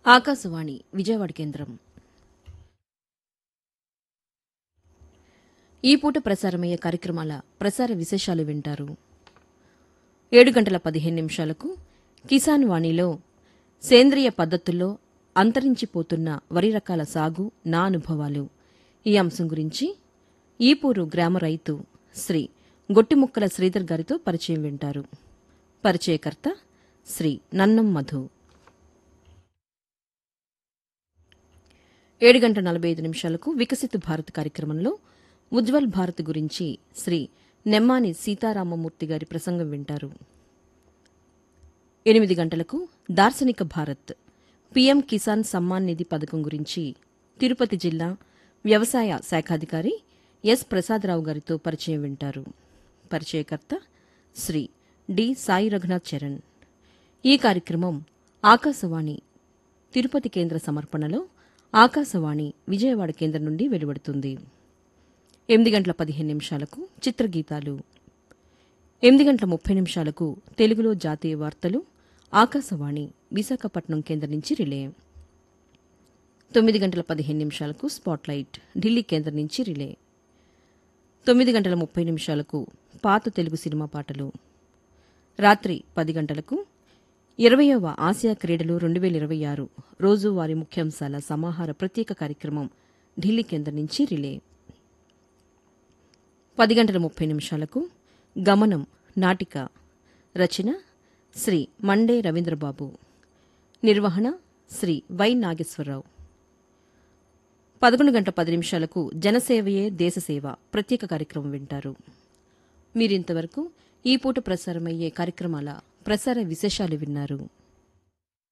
ఆకాశవాణి విజయవాడ కేంద్రం ఈ పూట ప్రసారమయ్యే కార్యక్రమాల ప్రసార విశేషాలు వింటారు ఏడు గంటల పదిహేను నిమిషాలకు కిసాన్ వాణిలో సేంద్రియ పద్ధతుల్లో అంతరించిపోతున్న వరి రకాల సాగు నా అనుభవాలు ఈ అంశం గురించి ఈపూరు గ్రామ రైతు శ్రీ గొట్టిముక్కల శ్రీధర్ గారితో పరిచయం వింటారు పరిచయకర్త శ్రీ నన్నం మధు ఏడు గంట నలభై ఐదు నిమిషాలకు వికసిత భారత్ కార్యక్రమంలో ఉజ్వల్ భారత్ గురించి శ్రీ నెమ్మాని సీతారామమూర్తి గారి ప్రసంగం వింటారు ఎనిమిది గంటలకు దార్శనిక భారత్ పీఎం కిసాన్ సమ్మాన్ నిధి పథకం గురించి తిరుపతి జిల్లా వ్యవసాయ శాఖాధికారి ఎస్ ప్రసాదరావు గారితో పరిచయం వింటారు పరిచయకర్త శ్రీ డి సాయి రఘునాథ్ చరణ్ ఈ కార్యక్రమం ఆకాశవాణి తిరుపతి కేంద్ర సమర్పణలో ఆకాశవాణి విజయవాడ కేంద్రం నుండి వెలువడుతుంది ఎనిమిది గంటల పదిహేను నిమిషాలకు చిత్రగీతాలు ఎనిమిది గంటల ముప్పై నిమిషాలకు తెలుగులో జాతీయ వార్తలు ఆకాశవాణి విశాఖపట్నం కేంద్రం నుంచి రిలే తొమ్మిది గంటల పదిహేను నిమిషాలకు స్పాట్లైట్ ఢిల్లీ కేంద్రం నుంచి రిలే తొమ్మిది గంటల ముప్పై నిమిషాలకు పాత తెలుగు సినిమా పాటలు రాత్రి పది గంటలకు ఇరవయవ ఆసియా క్రీడలు రెండు వేల ఇరవై ఆరు రోజువారీ ముఖ్యాంశాల సమాహార ప్రత్యేక కార్యక్రమం ఢిల్లీ కేంద్రం నుంచి రిలే పది గంటల ముప్పై నిమిషాలకు గమనం నాటిక రచన శ్రీ మండే రవీంద్రబాబు నిర్వహణ శ్రీ వై నాగేశ్వరరావు పదకొండు గంటల పది నిమిషాలకు జనసేవయే దేశసేవ ప్రత్యేక కార్యక్రమం వింటారు మీరింతవరకు ఈ పూట ప్రసారమయ్యే కార్యక్రమాల ప్రసార విశేషాలు విన్నారు